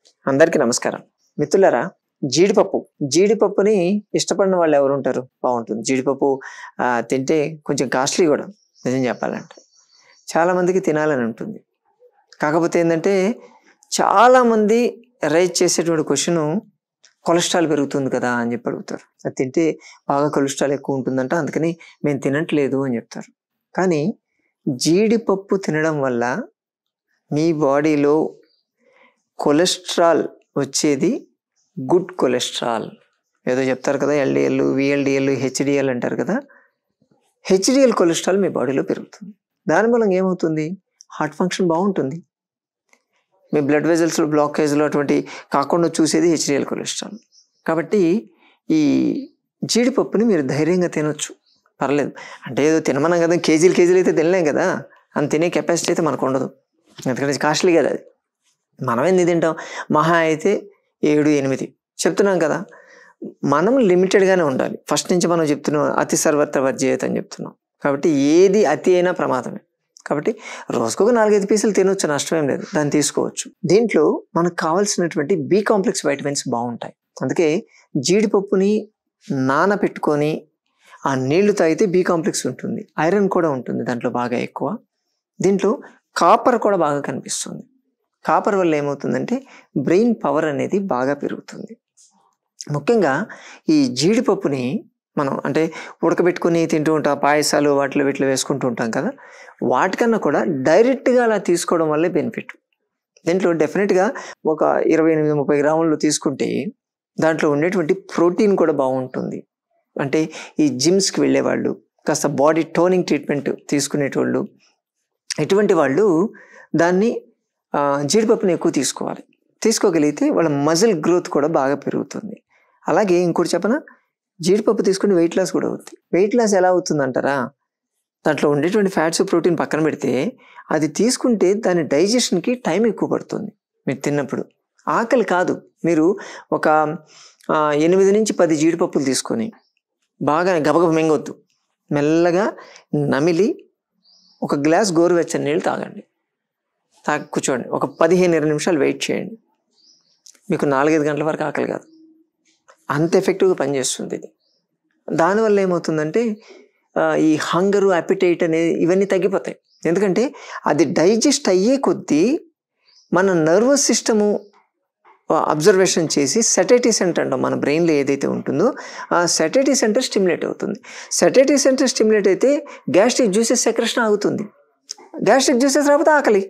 అందరికీ నమస్కారం మిత్రులారా జీడిపప్పు జీడిపప్పుని ఇష్టపడిన వాళ్ళు ఎవరు ఉంటారు బాగుంటుంది జీడిపప్పు ఆ, తింటే కొంచెం కాస్ట్లీ కూడా నిజం చెప్పాలంటే చాలా మందికి తినాలని ఉంటుంది కాకపోతే ఏంటంటే చాలా మంది రైజ్ చేసేటువంటి క్వశ్చన్ కొలెస్ట్రాల్ పెరుగుతుంది కదా అని చెప్పి అడుగుతారు అది తింటే బాగా కొలెస్ట్రాల్ ఎక్కువ ఉంటుందంట అందుకని మేము తినట్లేదు అని చెప్తారు కానీ జీడిపప్పు తినడం వల్ల మీ బాడీలో కొలెస్ట్రాల్ వచ్చేది గుడ్ కొలెస్ట్రాల్ ఏదో చెప్తారు కదా ఎల్డిఎల్ విఎల్డిఎల్ హెచ్డిఎల్ అంటారు కదా హెచ్డిఎల్ కొలెస్ట్రాల్ మీ బాడీలో పెరుగుతుంది దాని మూలంగా ఏమవుతుంది హార్ట్ ఫంక్షన్ బాగుంటుంది మీ బ్లడ్ వెజల్స్లో బ్లాకేజ్లో అటువంటి కాకుండా చూసేది హెచ్డిఎల్ కొలెస్ట్రాల్ కాబట్టి ఈ జీడిపప్పుని మీరు ధైర్యంగా తినొచ్చు పర్లేదు అంటే ఏదో తినమన్నాం కదా కేజీలు కేజీలు అయితే తినలేం కదా అంత తినే కెపాసిటీ అయితే మనకు ఉండదు ఎందుకంటే కాస్ట్లీ కదా అది మనం ఎన్ని తింటాం మహా అయితే ఏడు ఎనిమిది చెప్తున్నాం కదా మనం లిమిటెడ్గానే ఉండాలి ఫస్ట్ నుంచి మనం చెప్తున్నాం అతి సర్వత్ర వర్జేయత అని చెప్తున్నాం కాబట్టి ఏది అతి అయినా ప్రమాదమే కాబట్టి రోజుకు ఒక నాలుగైదు పీసులు తినొచ్చు నష్టమేం లేదు దాన్ని తీసుకోవచ్చు దీంట్లో మనకు కావాల్సినటువంటి బి కాంప్లెక్స్ వైటమిన్స్ బాగుంటాయి అందుకే జీడిపప్పుని నానబెట్టుకొని ఆ నీళ్లు తాగితే బి కాంప్లెక్స్ ఉంటుంది ఐరన్ కూడా ఉంటుంది దాంట్లో బాగా ఎక్కువ దీంట్లో కాపర్ కూడా బాగా కనిపిస్తుంది కాపర్ వల్ల ఏమవుతుందంటే బ్రెయిన్ పవర్ అనేది బాగా పెరుగుతుంది ముఖ్యంగా ఈ జీడిపప్పుని మనం అంటే ఉడకబెట్టుకొని తింటూ ఉంటాం పాయసాలు వాటిలో వీటిలో వేసుకుంటూ ఉంటాం కదా వాటికన్నా కూడా డైరెక్ట్గా అలా తీసుకోవడం వల్లే బెనిఫిట్ దీంట్లో డెఫినెట్గా ఒక ఇరవై ఎనిమిది ముప్పై గ్రాములు తీసుకుంటే దాంట్లో ఉండేటువంటి ప్రోటీన్ కూడా బాగుంటుంది అంటే ఈ జిమ్స్కి వెళ్ళేవాళ్ళు కాస్త బాడీ టోనింగ్ ట్రీట్మెంట్ తీసుకునేటోళ్ళు ఇటువంటి వాళ్ళు దాన్ని ఆ, జీడిపప్పుని ఎక్కువ తీసుకోవాలి తీసుకోగలిగితే వాళ్ళ మజిల్ గ్రోత్ కూడా బాగా పెరుగుతుంది అలాగే ఇంకోటి చెప్పనా జీడిపప్పు తీసుకుని వెయిట్ లాస్ కూడా అవుతుంది వెయిట్ లాస్ ఎలా అవుతుంది అంటారా దాంట్లో ఉండేటువంటి ఫ్యాట్స్ ప్రోటీన్ పక్కన పెడితే అది తీసుకుంటే దాని డైజెషన్కి టైం ఎక్కువ పడుతుంది మీరు తిన్నప్పుడు ఆకలి కాదు మీరు ఒక ఆ, ఎనిమిది నుంచి పది జీడిపప్పులు తీసుకొని బాగా గబగబ మింగొద్దు మెల్లగా నమిలి ఒక గ్లాస్ గోరువెచ్చని నీళ్ళు తాగండి తాగి కూర్చోండి ఒక పదిహేను ఇరవై నిమిషాలు వెయిట్ చేయండి మీకు నాలుగైదు గంటల వరకు ఆకలి కాదు అంత ఎఫెక్టివ్గా పనిచేస్తుంది ఇది దానివల్ల ఏమవుతుందంటే ఆ, ఈ హంగరు అపిటైట్ అనేది ఇవన్నీ తగ్గిపోతాయి ఎందుకంటే అది డైజెస్ట్ అయ్యే కొద్దీ మన నర్వస్ సిస్టము అబ్జర్వేషన్ చేసి సెటైటీ సెంటర్ అంటాం మన బ్రెయిన్లో ఏదైతే ఉంటుందో ఆ సెటైటీ సెంటర్ స్టిమ్యులేట్ అవుతుంది సెటైటీ సెంటర్ స్టిమ్యులేట్ అయితే గ్యాస్ట్రిక్ జ్యూసెస్ సెక్రెషన్ ఆగుతుంది గ్యాస్ట్రిక్ జ్యూసెస్ రాకపోతే ఆకలి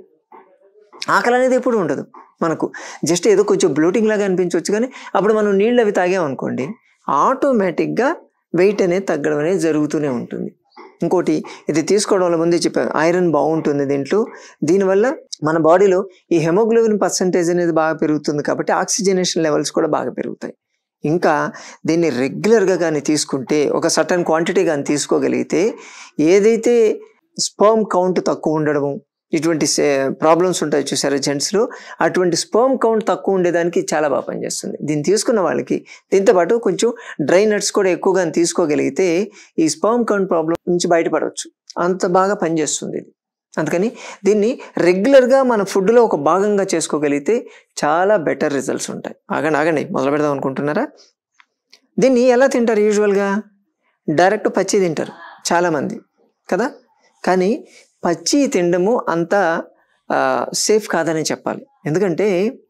ఆకలి అనేది ఎప్పుడు ఉండదు మనకు జస్ట్ ఏదో కొంచెం బ్లోటింగ్ లాగా అనిపించవచ్చు కానీ అప్పుడు మనం నీళ్ళు అవి తాగామనుకోండి ఆటోమేటిక్గా వెయిట్ అనేది తగ్గడం అనేది జరుగుతూనే ఉంటుంది ఇంకోటి ఇది తీసుకోవడం వల్ల ముందే చెప్పాను ఐరన్ బాగుంటుంది దీంట్లో దీనివల్ల మన బాడీలో ఈ హెమోగ్లోబిన్ పర్సంటేజ్ అనేది బాగా పెరుగుతుంది కాబట్టి ఆక్సిజనేషన్ లెవెల్స్ కూడా బాగా పెరుగుతాయి ఇంకా దీన్ని రెగ్యులర్గా కానీ తీసుకుంటే ఒక సర్టన్ క్వాంటిటీ కానీ తీసుకోగలిగితే ఏదైతే స్పర్మ్ కౌంట్ తక్కువ ఉండడము ఇటువంటి ప్రాబ్లమ్స్ ఉంటాయి చూసారా జెంట్స్లో అటువంటి స్పర్మ్ కౌంట్ తక్కువ ఉండేదానికి చాలా బాగా పనిచేస్తుంది దీన్ని తీసుకున్న వాళ్ళకి దీంతో పాటు కొంచెం డ్రై నట్స్ కూడా ఎక్కువగా తీసుకోగలిగితే ఈ స్పర్మ్ కౌంట్ ప్రాబ్లం నుంచి బయటపడవచ్చు అంత బాగా పనిచేస్తుంది ఇది అందుకని దీన్ని రెగ్యులర్గా మన ఫుడ్లో ఒక భాగంగా చేసుకోగలిగితే చాలా బెటర్ రిజల్ట్స్ ఉంటాయి ఆగండి ఆగండి మొదలు పెడదాం అనుకుంటున్నారా దీన్ని ఎలా తింటారు యూజువల్గా డైరెక్ట్ పచ్చి తింటారు చాలామంది కదా కానీ పచ్చి తినడము అంత సేఫ్ కాదని చెప్పాలి ఎందుకంటే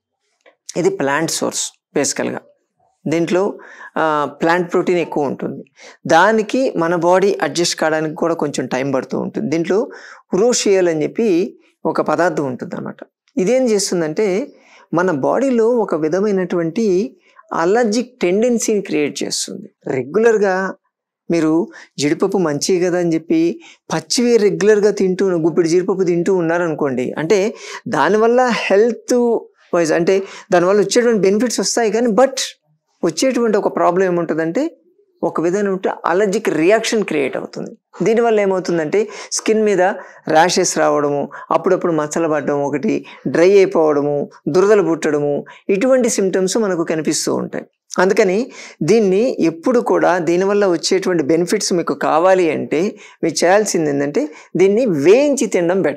ఇది ప్లాంట్ సోర్స్ బేసికల్గా దీంట్లో ప్లాంట్ ప్రోటీన్ ఎక్కువ ఉంటుంది దానికి మన బాడీ అడ్జస్ట్ కావడానికి కూడా కొంచెం టైం పడుతూ ఉంటుంది దీంట్లో ఉరోషియల్ అని చెప్పి ఒక పదార్థం ఉంటుంది అనమాట ఇదేం చేస్తుందంటే మన బాడీలో ఒక విధమైనటువంటి అలర్జిక్ టెండెన్సీని క్రియేట్ చేస్తుంది రెగ్యులర్గా మీరు జీడిపప్పు మంచిది కదా అని చెప్పి పచ్చివి రెగ్యులర్గా తింటూ గుప్పిడి జీడిపప్పు తింటూ ఉన్నారనుకోండి అంటే దానివల్ల హెల్త్ వైజ్ అంటే దానివల్ల వచ్చేటువంటి బెనిఫిట్స్ వస్తాయి కానీ బట్ వచ్చేటువంటి ఒక ప్రాబ్లం ఏముంటుందంటే ఒక విధంగా ఉంటే అలర్జిక్ రియాక్షన్ క్రియేట్ అవుతుంది దీనివల్ల ఏమవుతుందంటే స్కిన్ మీద ర్యాషెస్ రావడము అప్పుడప్పుడు మచ్చలు పడడం ఒకటి డ్రై అయిపోవడము దురదలు పుట్టడము ఇటువంటి సిమ్టమ్స్ మనకు కనిపిస్తూ ఉంటాయి అందుకని దీన్ని ఎప్పుడు కూడా దీనివల్ల వచ్చేటువంటి బెనిఫిట్స్ మీకు కావాలి అంటే మీరు చేయాల్సింది ఏంటంటే దీన్ని వేయించి తినడం బెటర్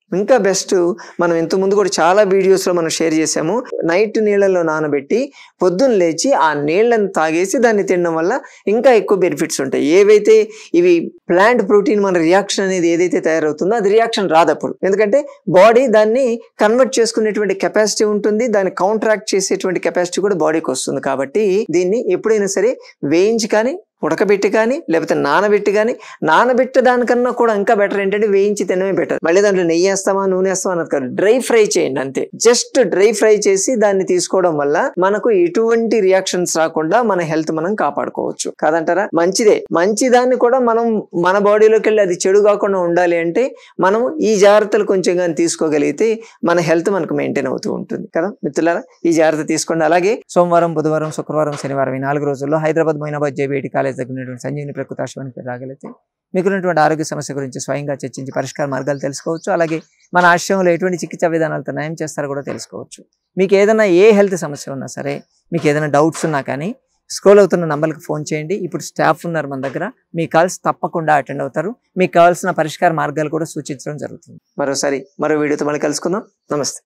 ఇంకా బెస్ట్ మనం ఇంత ముందు కూడా చాలా వీడియోస్లో మనం షేర్ చేసాము నైట్ నీళ్ళలో నానబెట్టి పొద్దున్న లేచి ఆ నీళ్ళని తాగేసి దాన్ని తినడం వల్ల ఇంకా ఎక్కువ బెనిఫిట్స్ ఉంటాయి ఏవైతే ఇవి ప్లాంట్ ప్రోటీన్ మన రియాక్షన్ అనేది ఏదైతే తయారవుతుందో అది రియాక్షన్ రాదు అప్పుడు ఎందుకంటే బాడీ దాన్ని కన్వర్ట్ చేసుకునేటువంటి కెపాసిటీ ఉంటుంది దాన్ని కౌంట్రాక్ట్ చేసేటువంటి కెపాసిటీ కూడా బాడీకి వస్తుంది కాబట్టి దీన్ని ఎప్పుడైనా సరే వేయించి కానీ ఉడకబెట్టి కానీ లేకపోతే నానబెట్టి కానీ నానబెట్టే దానికన్నా కూడా ఇంకా బెటర్ ఏంటంటే వేయించి తినమే బెటర్ మళ్ళీ దాంట్లో నెయ్యి వేస్తామా నూనె వేస్తామా అన్నది కాదు డ్రై ఫ్రై చేయండి అంతే జస్ట్ డ్రై ఫ్రై చేసి దాన్ని తీసుకోవడం వల్ల మనకు ఎటువంటి రియాక్షన్స్ రాకుండా మన హెల్త్ మనం కాపాడుకోవచ్చు కాదంటారా మంచిదే మంచి దాన్ని కూడా మనం మన బాడీలోకి వెళ్ళి అది చెడు కాకుండా ఉండాలి అంటే మనం ఈ జాగ్రత్తలు కొంచెం కానీ తీసుకోగలిగితే మన హెల్త్ మనకు మెయింటైన్ అవుతూ ఉంటుంది కదా మిత్రులారా ఈ జాగ్రత్త తీసుకోండి అలాగే సోమవారం బుధవారం శుక్రవారం శనివారం ఈ నాలుగు రోజుల్లో హైదరాబాద్ మొయినాబాద్ జేబీఐటి కాలేజ్ దగ్గర ఉన్నటువంటి సంజీవిని ప్రకృతి ఆశ్రమానికి రాగలిగితే మీకున్నటువంటి ఆరోగ్య సమస్య గురించి స్వయంగా చర్చించి పరిష్కార మార్గాలు తెలుసుకోవచ్చు అలాగే మన ఆశ్రమంలో ఎటువంటి చికిత్సా విధానాలతో నయం చేస్తారో కూడా తెలుసుకోవచ్చు మీకు ఏదైనా ఏ హెల్త్ సమస్య ఉన్నా సరే మీకు ఏదైనా డౌట్స్ ఉన్నా కానీ స్క్రోల్ అవుతున్న నంబర్కి ఫోన్ చేయండి ఇప్పుడు స్టాఫ్ ఉన్నారు మన దగ్గర మీ కాల్స్ తప్పకుండా అటెండ్ అవుతారు మీకు కావాల్సిన పరిష్కార మార్గాలు కూడా సూచించడం జరుగుతుంది మరోసారి మరో వీడియోతో మళ్ళీ కలుసుకుందాం నమస్తే